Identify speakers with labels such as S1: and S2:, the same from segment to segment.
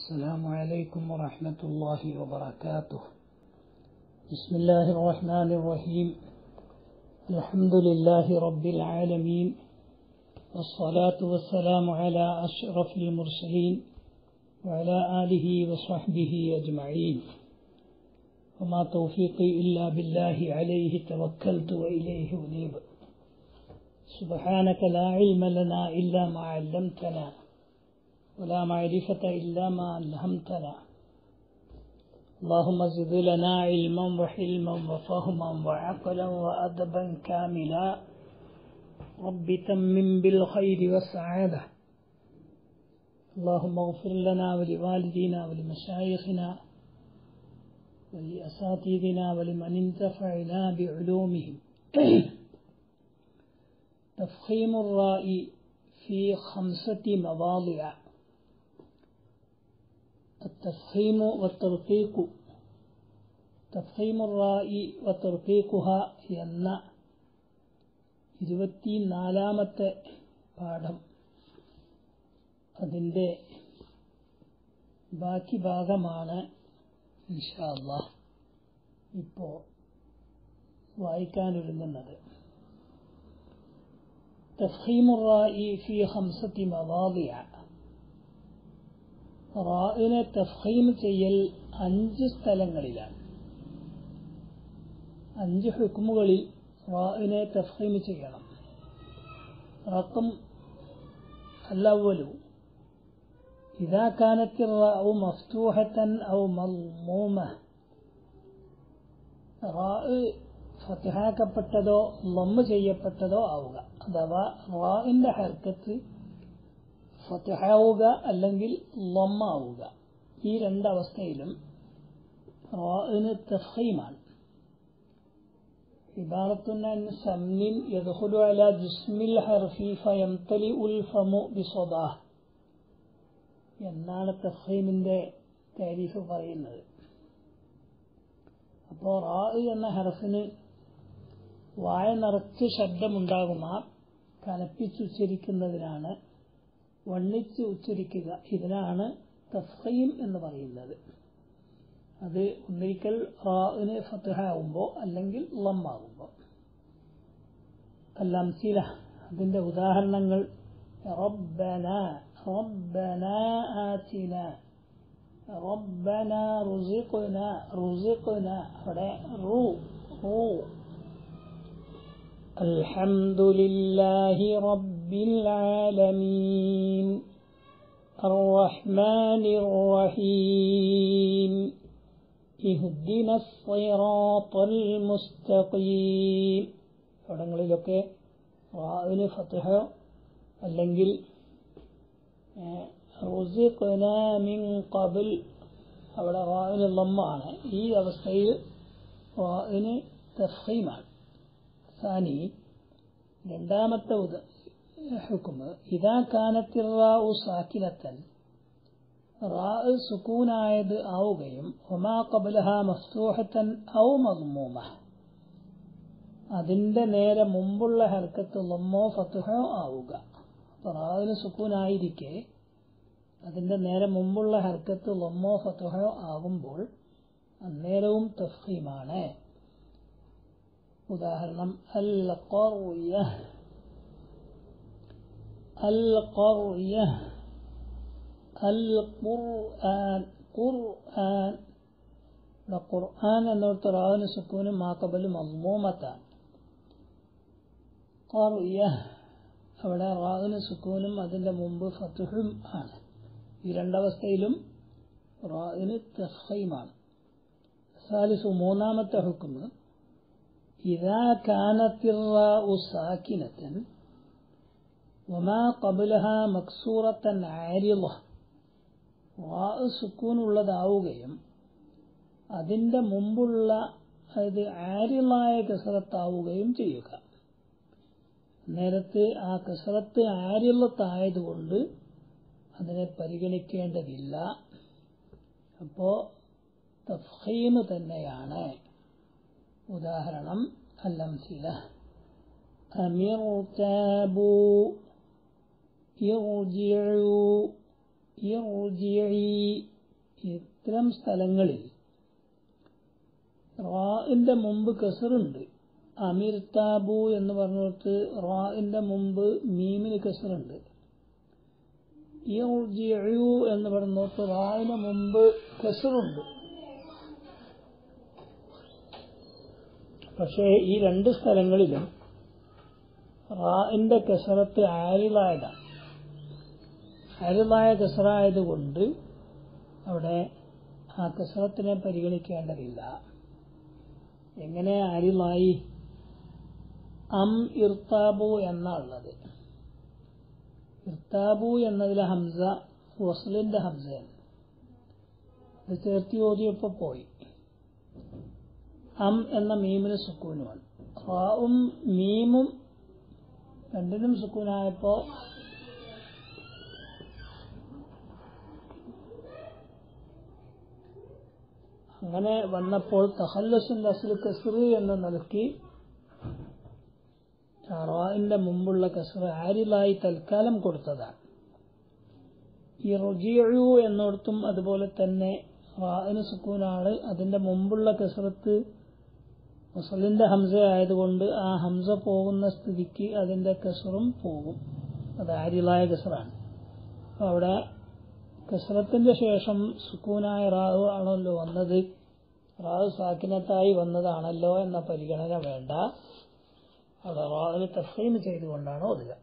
S1: السلام عليكم ورحمة الله وبركاته بسم الله الرحمن الرحيم الحمد لله رب العالمين والصلاة والسلام على أشرف المرسلين وعلى آله وصحبه أجمعين وما توفيقي إلا بالله عليه توكلت وإليه أنيب سبحانك لا علم لنا إلا ما علمتنا ولا معرفة إلا ما ألهمتنا اللهم زد لنا علما وحلما وفهما وعقلا وأدبا كاملا رب تمم بالخير والسعادة اللهم اغفر لنا ولوالدينا ولمشايخنا ولأساتذنا ولمن انتفعنا بعلومهم تفخيم الراء في خمسة مواضع التفخيم والترقيق تفخيم الراء وترقيقها എന്ന ഇരുപത്തിനാലാമത്തെ പാഠം അതിൻ്റെ ബാക്കി ഭാഗമാണ് ഇൻഷാല്ല ഇപ്പോൾ വായിക്കാനൊരുങ്ങുന്നത് تفخيم الراء في خمسة مواضع റാഇനെ തഫീം ചെയ്യൽ അഞ്ച് സ്ഥലങ്ങളിലാണ് അഞ്ച് ഹുക്കുമുകളിൽ റാഇനെ തഫീം ചെയ്യണം റക്കം الأول إذا كانت الراء مفتوحة أو مضمومة راء ഫത്തിഹാക്കപ്പെട്ടതോ ലമ്മ് ചെയ്യപ്പെട്ടതോ ആവുക അഥവാ റാഇന്റെ ഹർക്കത്ത് ഫത്തിഹാവുക അല്ലെങ്കിൽ ലമ്മാവുക ഈ രണ്ടവസ്ഥയിലും റാഇന് തഫീമാണ് عبارة عن سمن يدخل على جسم الحرف فيمتلئ الفم بصداه എന്നാണ് തഫീമിന്റെ താരീഫ് പറയുന്നത് അപ്പോൾ റാ എന്ന ഹർഫിന് വായ നിറച്ച് ശബ്ദമുണ്ടാകുമാ കനപ്പിച്ചുച്ചരിക്കുന്നതിനാണ് വണ്ണിച്ച് ഉച്ചരിക്കുക ഇതിനാണ് തഫീം എന്ന് പറയുന്നത് അത് ഒന്നിരിക്കൽ റാഇന് ഫത്തഹാവുമ്പോൾ അല്ലെങ്കിൽ ലമ്മാകുമ്പോൾ അല്ലംസില അതിന്റെ ഉദാഹരണങ്ങൾ റബ്ബന റബ്ബന ആതിന റബ്ബന റുസിഖ്ന റുസിഖ്ന അവിടെ റൂ റൂ الحمد لله رب العالمين الرحمن الرحيم اهدنا الصراط المستقيم അവിടങ്ങളിലൊക്കെ റാവിന് ഫത്തഹ അല്ലെങ്കിൽ മിൻ കബിൽ അവിടെ റാവിന് ലമ്മാണ് ഈ അവസ്ഥയിൽ റാവിന് തഫീമാണ് സാനി രണ്ടാമത്തെ ഹുക്കുമ് ഇതാ കാനത്തിറാവു സാക്കിനത്തൻ റാ സുക്കൂനായത് ആവുകയും ഒമാ കബലഹ മഫ്തൂഹത്തൻ ഔ മദ്മൂമ അതിന്റെ നേരെ മുമ്പുള്ള ഹർക്കത്ത് ലമ്മോ ഫത്തുഹോ ആവുക അപ്പൊ റാവിന് സുക്കൂനായിരിക്കെ അതിന്റെ നേരെ മുമ്പുള്ള ഹർക്കത്ത് ലമ്മോ ഫത്തുഹോ ആകുമ്പോൾ അന്നേരവും തഫീമാണ് ഉദാഹരണം അൽ ഖർയ അൽ ഖർയ അൽ ഖുർആൻ ഖുർആൻ ഖുർആൻ എന്നിടത്ത് റാവിന് സുക്കൂനും മാക്കബലും മദ്മൂമത്താണ് ഖർയ അവിടെ റാവിന് സുക്കൂനും അതിന്റെ മുമ്പ് ഫത്തുഹും ആണ് ഈ രണ്ടവസ്ഥയിലും റാവിന് തഫീമാണ് സാലിസു മൂന്നാമത്തെ ഹുക്കുമ് إذا كانت الراء ساكنة وما قبلها مكسورة عارضة റാ സുക്കൂൻ ഉള്ളതാവുകയും അതിന്റെ മുമ്പുള്ള അത് ആരിളായ കസറത്താവുകയും ചെയ്യുക നേരത്തെ ആ കസറത്ത് ആരിളത്തായതുകൊണ്ട് അതിനെ പരിഗണിക്കേണ്ടതില്ല അപ്പോ തഫീമ് തന്നെയാണ് ഉദാഹരണം അല്ലംസില أمرتابوا ارجعوا ارجعي ഇത്തരം സ്ഥലങ്ങളിൽ റാഇന്റെ മുമ്പ് കസറുണ്ട് അമിർതാബു എന്ന് പറഞ്ഞിടത്ത് റാഇന്റെ മുമ്പ് മീമിന് കസറുണ്ട് യു എന്ന് പറഞ്ഞിടത്ത് റാഇന് മുമ്പ് കസറുണ്ട് പക്ഷേ ഈ രണ്ട് സ്ഥലങ്ങളിലും റാഇന്റെ കസറത്ത് ആരിലായതാണ് ആരിലായ കസറായതുകൊണ്ട് അവിടെ ആ കസറത്തിനെ പരിഗണിക്കേണ്ടതില്ല എങ്ങനെ ആരിലായി അം ഇർത്താബു എന്നുള്ളത് ഇർത്താബു എന്നതിലെ ഹംസ വസ്ലിന്റെ ഹംസയാണ് ഇത് ചേർത്തി ഓതിയപ്പോ പോയി അം എന്ന മീമിന് സുക്കൂനുമാണ് റാവും മീമും രണ്ടിനും സുക്കൂനായപ്പോ അങ്ങനെ വന്നപ്പോൾ തഹല്ലസുൽ അസ്ലു കസ്റ് എന്ന് നൽകി റായിന്റെ മുമ്പുള്ള കസ്റ് ആരിലായി തൽക്കാലം കൊടുത്തതാണ് ഈ റുജിയു എന്നിടത്തും അതുപോലെ തന്നെ റായിന് സുക്കൂനാണ് അതിന്റെ മുമ്പുള്ള കസറത്ത് മുസലിന്റെ ഹംസ ആയതുകൊണ്ട് ആ ഹംസ പോകുന്ന സ്ഥിതിക്ക് അതിന്റെ കസറും പോകും അത് ആരിലായ കസറാണ് അപ്പൊ അവിടെ കസറത്തിന്റെ ശേഷം സുക്കൂനായ റാവ് ആണല്ലോ വന്നത് റാവ് സാക്കിനത്തായി വന്നതാണല്ലോ എന്ന പരിഗണന വേണ്ട അവിടെ റാവിന് തഫീം ചെയ്തുകൊണ്ടാണ് ഓതുക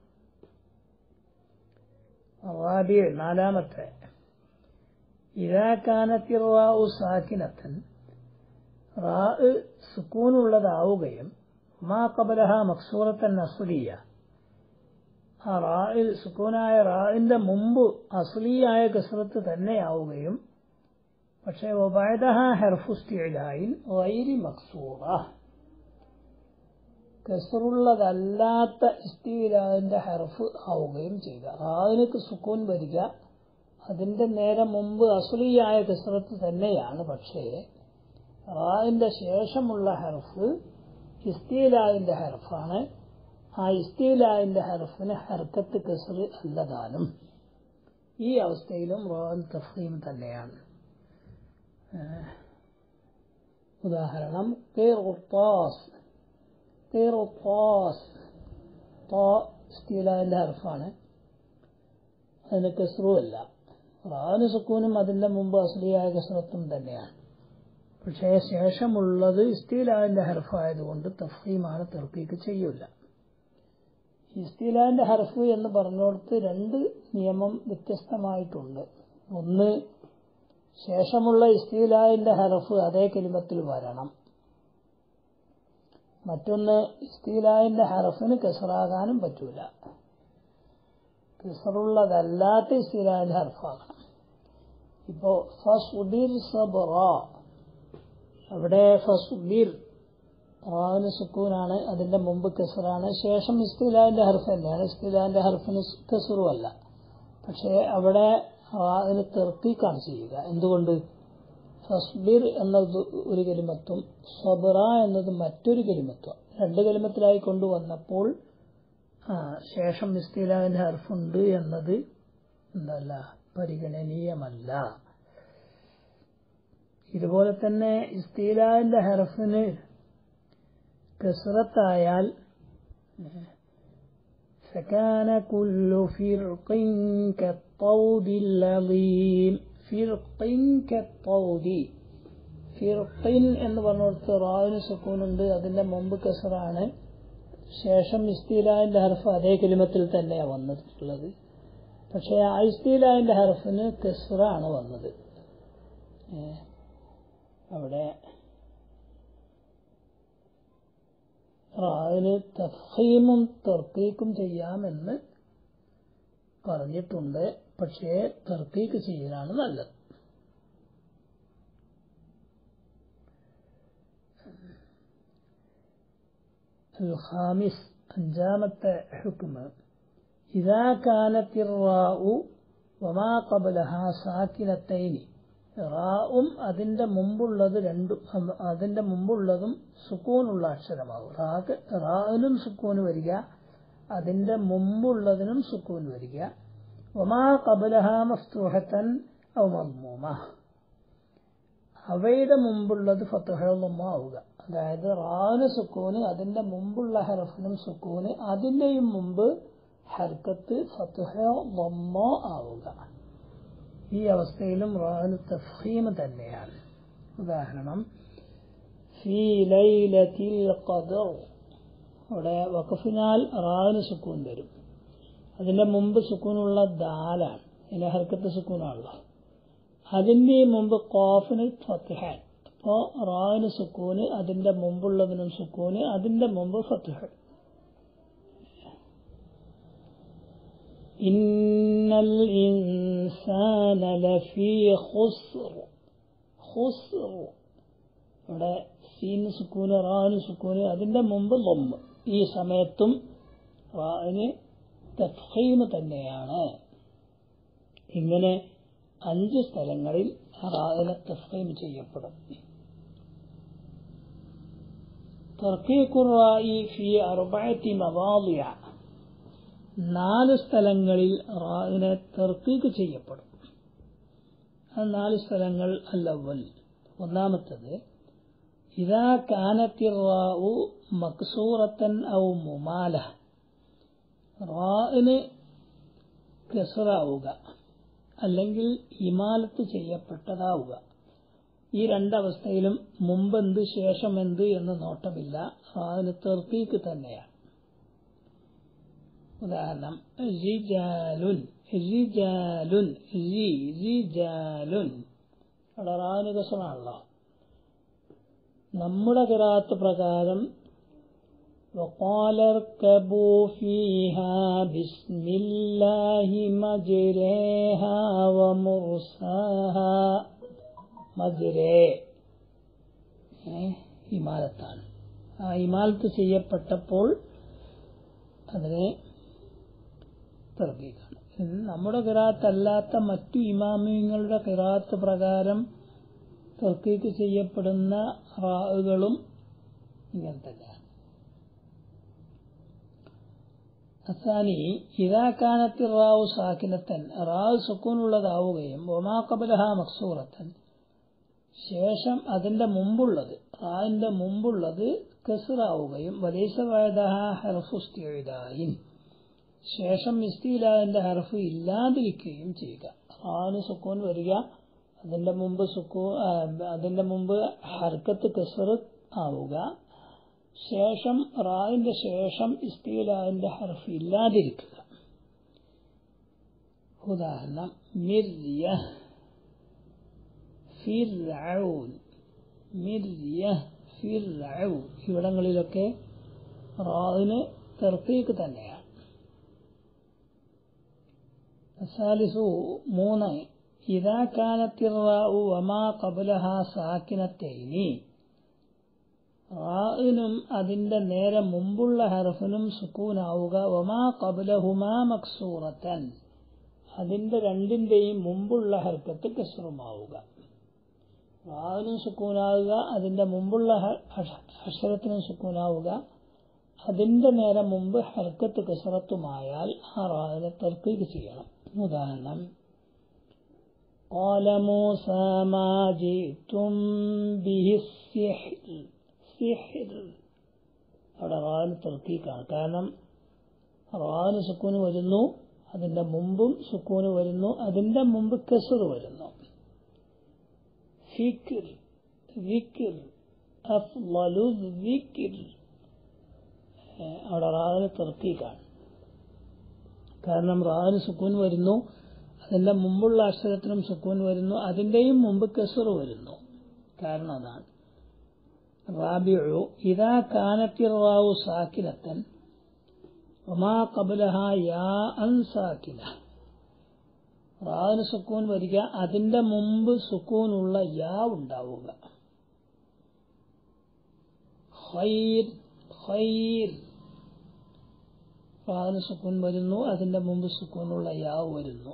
S1: റാബിയ നാലാമത്തെ ഇതാ കാനത്തിറാവു സാക്കിനത്തൻ റാ സുക്കൂനുള്ളതാവുകയും മാ കബലഹ മക്സൂറത്തൻ അസുലിയ ആ റായിൽ സുക്കൂനായ റായിന്റെ മുമ്പ് അസുലിയായ കസറത്ത് തന്നെയാവുകയും പക്ഷേ ഒബൈദഹ ഹെർഫുസ്റ്റിയിലായി വൈരി മക്സൂറ കസറുള്ളതല്ലാത്ത ഇസ്തിയിലാതിന്റെ ഹെർഫ് ആവുകയും ചെയ്ത റാവിനക്ക് സുക്കൂൻ വരിക അതിന്റെ നേരെ മുമ്പ് അസുലിയായ കസറത്ത് തന്നെയാണ് പക്ഷേ റാവിന്റെ ശേഷമുള്ള ഹെർഫ് ഇസ്തീലാവിന്റെ ഹെർഫാണ് ആ ഇസ്തീലാവിന്റെ ഹെർഫിന് ഹർക്കത്ത് കസർ അല്ലതാനും ഈ അവസ്ഥയിലും റോൻ തഫീം തന്നെയാണ് ഉദാഹരണം ഇസ്തീലാവിന്റെ ഹർഫാണ് അതിന് കസറുമല്ല റാവിന് സുക്കൂനും അതിന്റെ മുമ്പ് അസ്ലിയായ കസറത്തും തന്നെയാണ് പക്ഷേ ശേഷമുള്ളത് ഇസ്തീലാവിന്റെ ഹർഫായതുകൊണ്ട് തഫീമാണ് തെർക്കീക്ക് ചെയ്യൂല ഇസ്തീലാവിന്റെ ഹർഫ് എന്ന് പറഞ്ഞോടത്ത് രണ്ട് നിയമം വ്യത്യസ്തമായിട്ടുണ്ട് ഒന്ന് ശേഷമുള്ള ഇസ്തീലാവിന്റെ ഹർഫ് അതേ കലിമത്തിൽ വരണം മറ്റൊന്ന് ഇസ്തീലാവിന്റെ ഹർഫിന് കസറാകാനും പറ്റൂല കസറുള്ളതല്ലാത്ത ഇസ്തീലാവിന്റെ ഹർഫാകണം ഇപ്പോ ഫസ്ബിർ സബറ അവിടെ ഫസ്ബിർ റാവിന് സുക്കൂനാണ് അതിന്റെ മുമ്പ് കസറാണ് ശേഷം ഇസ്തിലാന്റെ ഹർഫ് തന്നെയാണ് ഇസ്തിലാന്റെ ഹർഫിന് കസറുമല്ല പക്ഷേ അവിടെ റാവിന് തെർക്കീക്കാണ് ചെയ്യുക എന്തുകൊണ്ട് ഫസ്ബിർ എന്നത് ഒരു കലിമത്വം സബറ എന്നത് മറ്റൊരു കലിമത്വം രണ്ട് കലിമത്തിലായി കൊണ്ടുവന്നപ്പോൾ ശേഷം ഇസ്തിലാന്റെ ഹർഫുണ്ട് എന്നത് എന്തല്ല പരിഗണനീയമല്ല ഇതുപോലെ തന്നെ ഇസ്തീലാന്റെ ഹർഫിന് കസറത്തായാൽ فكان كل فرق كالطود العظيم فرق كالطود ഫിർഖിൻ എന്ന് പറഞ്ഞിടത്ത് റാവിന് സുക്കൂനുണ്ട് അതിന്റെ മുമ്പ് കസറാണ് ശേഷം ഇസ്തീലാന്റെ ഹർഫ് അതേ കലിമത്തിൽ തന്നെയാണ് വന്നിട്ടുള്ളത് പക്ഷേ ആ ഇസ്തീലാന്റെ ഹർഫിന് കസറാണ് വന്നത് അവിടെ റാവിന് തഫീമും തർക്കീക്കും ചെയ്യാമെന്ന് പറഞ്ഞിട്ടുണ്ട് പക്ഷേ തർക്കീക്ക് ചെയ്യലാണ് നല്ലത് الخامس അഞ്ചാമത്തെ ഹുക്മ إذا كانت الراء وما قبلها ساكنتين റാവും അതിന്റെ മുമ്പുള്ളത് രണ്ടും അതിന്റെ മുമ്പുള്ളതും സുക്കൂനുള്ള അക്ഷരമാകും റാക്ക് റാവിനും സുക്കൂന് വരിക അതിന്റെ മുമ്പുള്ളതിനും സുക്കൂൻ വരിക ഒമാ കബലഹ മസ്തൂഹത്തൻ ഔ മദ്മൂമ അവയുടെ മുമ്പുള്ളത് ഫത്തുഹ ആവുക അതായത് റാന് സുക്കൂന് അതിന്റെ മുമ്പുള്ള ഹർഫിനും സുക്കൂന് അതിന്റെയും മുമ്പ് ഹർക്കത്ത് ഫത്തുഹയോ ലൊമ്മോ ആവുക ഈ അവസ്ഥയിലും റാന് തഫീം തന്നെയാണ് ഉദാഹരണം ഫീ ലൈലത്തിൽ ഖദർ അവിടെ വഖഫിനാൽ റാന് സുക്കൂൻ വരും അതിന്റെ മുമ്പ് സുക്കൂനുള്ള ദാലാണ് അതിന്റെ ഹർക്കത്ത് സുക്കൂനാണല്ലോ അതിന്റെ മുമ്പ് കോഫിന് ഫത്തുഹാൻ അപ്പോ റാവിന് സുക്കൂന് അതിന്റെ മുമ്പുള്ളതിനും സുക്കൂന് അതിന്റെ മുമ്പ് ഫത്തുഹ ഇന്നൽ ഇൻസാന ലഫീ ഖുസ്ർ ഖുസ്ർ ഇവിടെ സീന് സുക്കൂന് റാവിന് സുക്കൂന് അതിന്റെ മുമ്പ് ലൊമ്മ് ഈ സമയത്തും റാവിന് തഫീമ് തന്നെയാണ് ഇങ്ങനെ അഞ്ച് സ്ഥലങ്ങളിൽ റാവിനെ തഫീം ചെയ്യപ്പെടും തർക്കീഖുറായി ഫി അറുബായത്തി മവാദിയ നാല് സ്ഥലങ്ങളിൽ റാവിനെ തർക്കീക്ക് ചെയ്യപ്പെടും ആ നാല് സ്ഥലങ്ങൾ അല്ലവൽ ഒന്നാമത്തത് ഇതാ കാനത്തിറാവു മക്സൂറത്തൻ ഔ മുമാല റാവിന് കെസറാവുക അല്ലെങ്കിൽ ഇമാലത്ത് ചെയ്യപ്പെട്ടതാവുക ഈ രണ്ടവസ്ഥയിലും മുമ്പെന്ത് ശേഷമെന്ത് എന്ന് നോട്ടമില്ല അതിന് തെർക്കീക്ക് തന്നെയാണ് ഉദാഹരണം റിജാലുൻ റിജാലുൻ ജി റിജാലുൻ അവിടെ റാവിന് കസറാണല്ലോ നമ്മുടെ കിറാത്ത് പ്രകാരം وقال اركبوا فيها بسم الله مجريها ومرساها മജുരേ ഇമാലത്താണ് ആ ഇമാലത്ത് ചെയ്യപ്പെട്ടപ്പോൾ അതിനെ തർക്കീക്കാണ് നമ്മുടെ കിറാത്തല്ലാത്ത മറ്റു ഇമാമിങ്ങളുടെ കിറാത്ത് പ്രകാരം തർക്കീക്ക് ചെയ്യപ്പെടുന്ന റാവുകളും ഇങ്ങനെ തന്നെയാണ് അസാനി ഇതാ കാനത്തി റാവു സാക്കിനത്തൻ റാവ് സുക്കൂനുള്ളതാവുകയും ഒമാ കബലഹ മക്സൂറത്തൻ ശേഷം അതിന്റെ മുമ്പുള്ളത് റാവിന്റെ മുമ്പുള്ളത് കസറാവുകയും വലീസവായതഹ ഹർഫുസ്തിയിൻ ശേഷം ഇസ്തിലാവിന്റെ ഹർഫ് ഇല്ലാതിരിക്കുകയും ചെയ്യുക റാവിന് സുക്കൂൻ വരിക അതിന്റെ മുമ്പ് സുക്കൂ അതിന്റെ മുമ്പ് ഹർക്കത്ത് കസർ ആവുക ശേഷം റാവിന്റെ ശേഷം ഇസ്തീലാവിന്റെ ഹർഫ് ഇല്ലാതിരിക്കുക ഉദാഹരണം മിർയ ഫിർഔൻ മിർയ ഫിർഔൻ ഇവിടങ്ങളിലൊക്കെ റാവിന് തെർക്കീക്ക് തന്നെയാണ് സാലിസു മൂന്ന് ഇതാ കാനത്തിറാവു വമാ കബലഹ സാക്കിനത്തേനി റാഇനും അതിന്റെ നേരെ മുമ്പുള്ള ഹർഫിനും സുക്കൂനാവുക ഒമാ കബലഹുമാ മക്സൂറത്തൻ അതിന്റെ രണ്ടിന്റെയും മുമ്പുള്ള ഹർക്കത്ത് കസറുമാവുക റാവിനും സുക്കൂനാവുക അതിന്റെ മുമ്പുള്ള അക്ഷരത്തിനും സുക്കൂനാവുക അതിന്റെ നേരെ മുമ്പ് ഹർക്കത്ത് കസറത്തുമായാൽ ആ റാവിനെ തർക്കീക്ക് ചെയ്യണം ഉദാഹരണം قال موسى ما جئتم به السحر സിഹിർ അവിടെ റാന് തർക്കീക്കാണ് കാരണം റാന് സുക്കൂന് വരുന്നു അതിന്റെ മുമ്പും സുക്കൂന് വരുന്നു അതിന്റെ മുമ്പ് കെസർ വരുന്നു ഫിക്കിർ വിക്കിർ അഫ്ലലു വിക്കിർ അവിടെ റാന് തർക്കീക്കാണ് കാരണം റാന് സുക്കൂൻ വരുന്നു അതിന്റെ മുമ്പുള്ള അക്ഷരത്തിനും സുക്കൂൻ വരുന്നു അതിന്റെയും മുമ്പ് കെസർ വരുന്നു കാരണം അതാണ് الرابع إذا كانت الراو ساكنة وما قبلها ياء ساكنة റാവിന് സുക്കൂൻ വരിക അതിന്റെ മുമ്പ് സുക്കൂനുള്ള യാ ഉണ്ടാവുക ഖൈർ ഖൈർ റാവിന് സുക്കൂൻ വരുന്നു അതിന്റെ മുമ്പ് സുക്കൂനുള്ള യാ വരുന്നു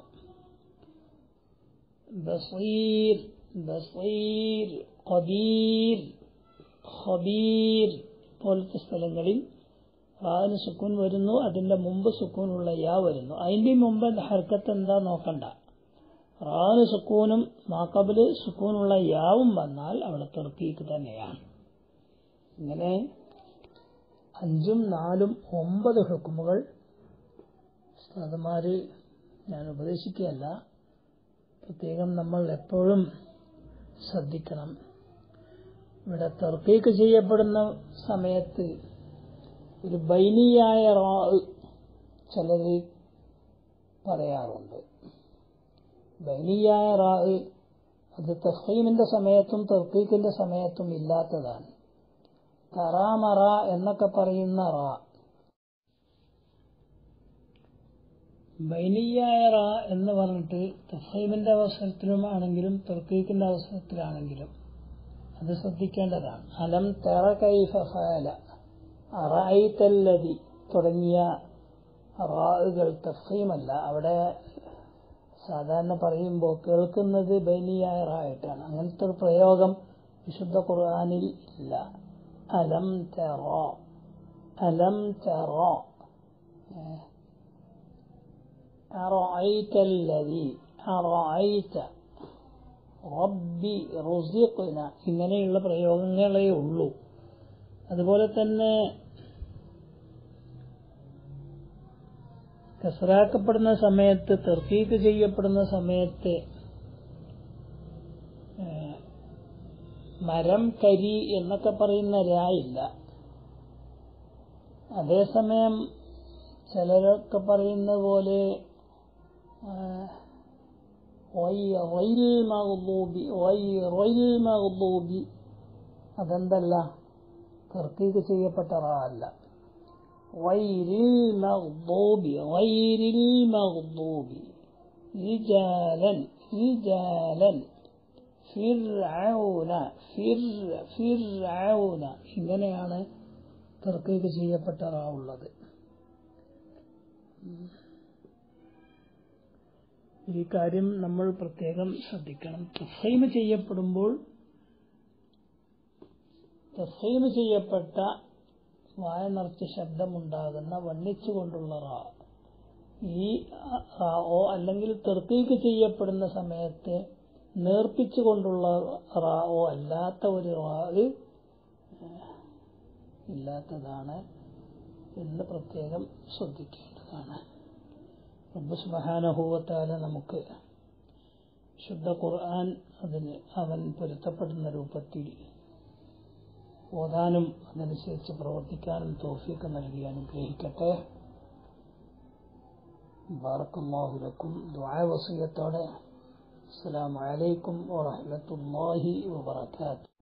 S1: ബസീർ ബസീർ ഖദീർ ഖബീർ പോലത്തെ സ്ഥലങ്ങളിൽ റാവിന് സുക്കൂൻ വരുന്നു അതിന്റെ മുമ്പ് സുക്കൂനുള്ള യാ വരുന്നു അതിന്റെ മുമ്പ് ഹർക്കത്ത് എന്താ നോക്കണ്ട റാന് സുക്കൂനും മാക്കബില് സുക്കൂനുള്ള യാവും വന്നാൽ അവിടെ തെർക്കീക്ക് തന്നെയാണ് ഇങ്ങനെ അഞ്ചും നാലും ഒമ്പത് ഹുക്കുമുകൾ ഉസ്താദുമാര് ഞാൻ ഉപദേശിക്കുകയല്ല പ്രത്യേകം നമ്മൾ എപ്പോഴും ശ്രദ്ധിക്കണം ഇവിടെ തെർക്കീക്ക് ചെയ്യപ്പെടുന്ന സമയത്ത് ഒരു ബൈനിയായ റാ ചിലർ പറയാറുണ്ട് ബൈനിയായ റാ അത് തഹീമിന്റെ സമയത്തും തെർക്കീക്കിന്റെ സമയത്തും ഇല്ലാത്തതാണ് തറാമറ എന്നൊക്കെ പറയുന്ന റാ ബൈനിയായ റാ എന്ന് പറഞ്ഞിട്ട് തഫീമിന്റെ അവസരത്തിലും ആണെങ്കിലും തുർക്കീക്കിന്റെ അവസരത്തിലാണെങ്കിലും അത് ശ്രദ്ധിക്കേണ്ടതാണ് അലം തെറ കൈഫ ഫാല അറായിത്തല്ലതി തുടങ്ങിയ റാവുകൾ തഫീമല്ല അവിടെ സാധാരണ പറയുമ്പോൾ കേൾക്കുന്നത് ബൈനിയായ റായിട്ടാണ് അങ്ങനത്തെ ഒരു പ്രയോഗം വിശുദ്ധ ഖുർആാനിൽ ഇല്ല അലം തെറ അലം തെറ أرأيت الذي أرأيت റബ്ബി റുസിഖ്ന ഇങ്ങനെയുള്ള പ്രയോഗങ്ങളേ ഉള്ളൂ അതുപോലെ തന്നെ കസറാക്കപ്പെടുന്ന സമയത്ത് തെർക്കീക്ക് ചെയ്യപ്പെടുന്ന സമയത്ത് മരം കരി എന്നൊക്കെ പറയുന്ന രായില്ല അതേസമയം ചിലരൊക്കെ പറയുന്ന പോലെ അതെന്തല്ല തെർക്കീക്ക് ചെയ്യപ്പെട്ട റാല്ല വൈരിൽ മഗ്ദൂബി വൈരിൽ മഗ്ദൂബി റിജാലൻ റിജാലൻ ഫിർഔന ഫിർ ഫിർഔന ഇങ്ങനെയാണ് തെർക്കീക്ക് ചെയ്യപ്പെട്ട റാ ഉള്ളത് ഈ കാര്യം നമ്മൾ പ്രത്യേകം ശ്രദ്ധിക്കണം തഫൈമ് ചെയ്യപ്പെടുമ്പോൾ തഫൈമ് ചെയ്യപ്പെട്ട വായ നിറച്ച ശബ്ദമുണ്ടാകുന്ന വണ്ണിച്ചുകൊണ്ടുള്ള റാ ഈ റാവോ അല്ലെങ്കിൽ തെർക്കീക്ക് ചെയ്യപ്പെടുന്ന സമയത്ത് നേർപ്പിച്ചുകൊണ്ടുള്ള റാവോ അല്ലാത്ത ഒരു റാ ഇല്ലാത്തതാണ് എന്ന് പ്രത്യേകം ശ്രദ്ധിക്കേണ്ടതാണ് റബ്ബ് സുബഹാനഹൂവത്താല നമുക്ക് ശുദ്ധ ഖുർആൻ അതിന് അവൻ പൊരുത്തപ്പെടുന്ന രൂപത്തിൽ ഓതാനും അതനുസരിച്ച് പ്രവർത്തിക്കാനും തോഫിക്ക് നൽകി അനുഗ്രഹിക്കട്ടെ ബാറക്കുല്ലാഹുലക്കും ദ്വായ വസീയത്തോടെ അസ്സലാമു അലൈക്കും വറഹ്മത്തുള്ളാഹി വബറകാതുഹു